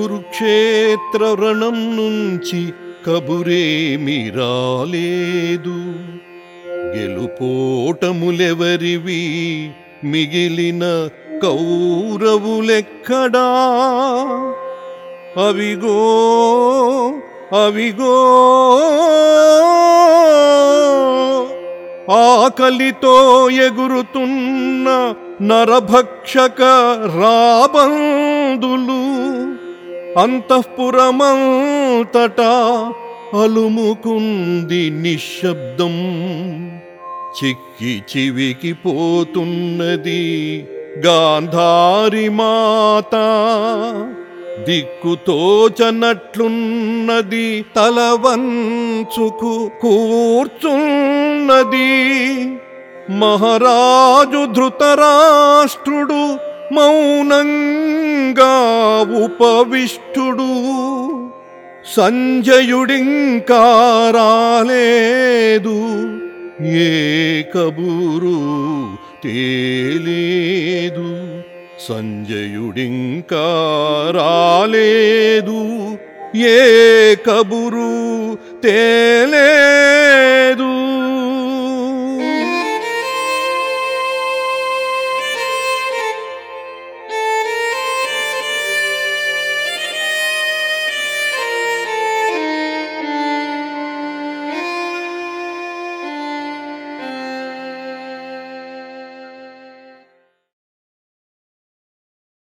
కురుక్షేత్ర రణం నుంచి కబురేమి రాలేదు గెలుపోటములెవరివి మిగిలిన కౌరవులెక్కడా అవిగో అవిగో ఆకలితో ఎగురుతున్న నరభక్షక రాబందులు అంతఃపురమంతటా అలుముకుంది నిశ్శబ్దం చిక్కి చివికి పోతున్నది గాంధారి మాత దిక్కుతోచనట్లున్నది తలవంచుకు కూర్చున్నది మహారాజు ధృతరాష్ట్రుడు మౌనంగా ఉపవిష్టుడు సంజయుడింకా రాలేదు ఏ కబూరు తేలేదు సంజయుడింకా రాలేదు ఏ కబురు తేలేదు